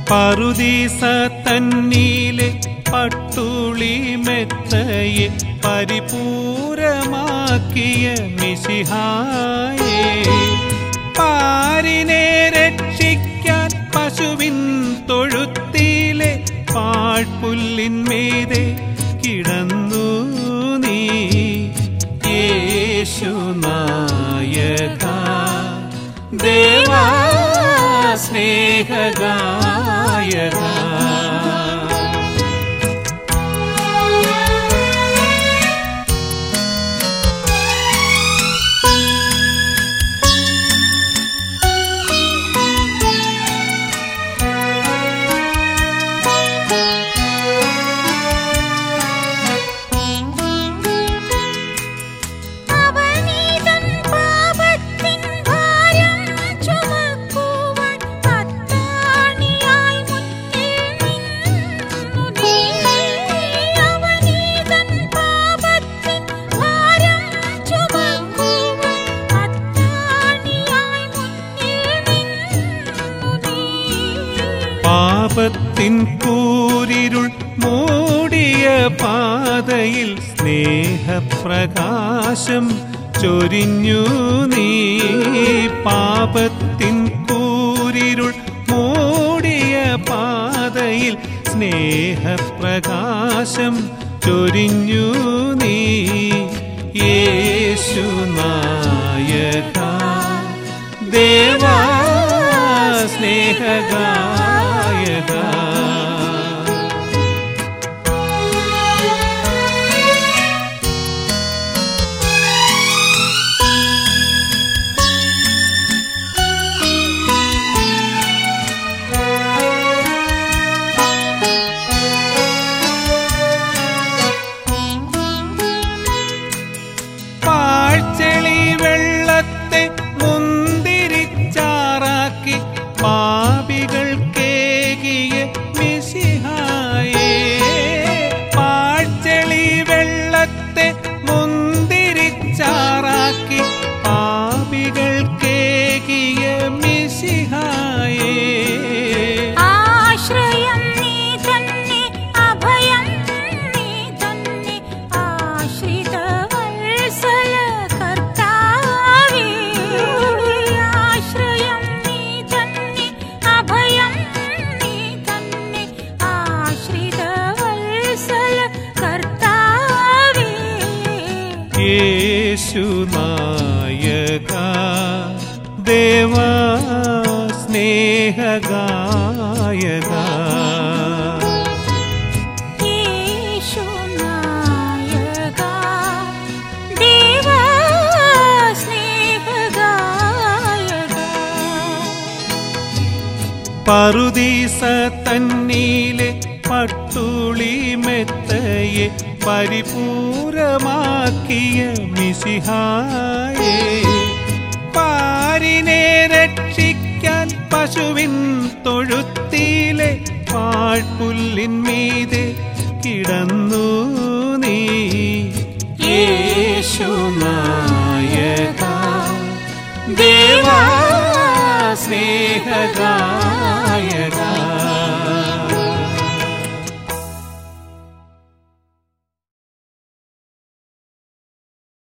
പറുദീസ തന്നീലെ പട്ടുളി മെത്തയെ പരിപൂരമാക്കിയ മിശിഹായേ പാരിനെ രക്ഷിക്കാൻ പശുവിൻ തൊഴുത്തിലെ പാഴ്പുല്ലിന്മീതെ കിടന്നു നീ യേശുനായക ദേവാ സ്നേഹഗായക അവനീതൻ പാപത്തിൻ ഭാരം ചുമക്കുവാൻ അത്താണിയായി മുന്നിൽ നിന്നു നീ. അവനീതൻ പാപത്തിൻ ഭാരം ചുമക്കുവാൻ അത്താണിയായി മുന്നിൽ നിന്നു നീ. പാപത്തിൻ കൂരിരുൾ മൂടിയ പാതയിൽ സ്നേഹപ്രകാശം ചൊരിഞ്ഞു നീ പാപത്തിൻ കൂരിരുൾ മൂടിയ പാതയിൽ സ്നേഹപ്രകാശം ചൊരിഞ്ഞു നീ യേശുനായക ദേവാ സ്നേഹഗായക പാഴ്ചെളി വെള്ളത്തെ മുന്തിരിച്ചാറാക്കി പാപികൾ കേകിയ മിശിഹായേ പാഴ്ചെളി വെള്ളത്തെ മുന്തിരിച്ചാറാക്കി പാപികൾ കേകിയ മിശിഹായേ ആശ്രയം നീ തന്നെ അഭയം നീ തന്നെ ആശ്രിത വത്സല കർത്താവേ ആശ്രയം നീ തന്നെ അഭയം നീ തന്നെ ആശ്രിത വത്സല കർത്താവേ യേശുനായക ദേവാ സ്നേഹഗായക യേശുനായക ദേവാ സ്നേഹഗായക പറുദീസ തന്നീലെ പട്ടുളി മെത്തയെ പരിപൂരമാക്കിയ മിശിഹായേ പാരിനെ രക്ഷിക്കാൻ പശുവിൻ തൊഴുത്തിലെ പാഴ്പുല്ലിന്മീതെ കിടന്നു നീ യേശുനായക ദേവാ സ്നേഹഗായക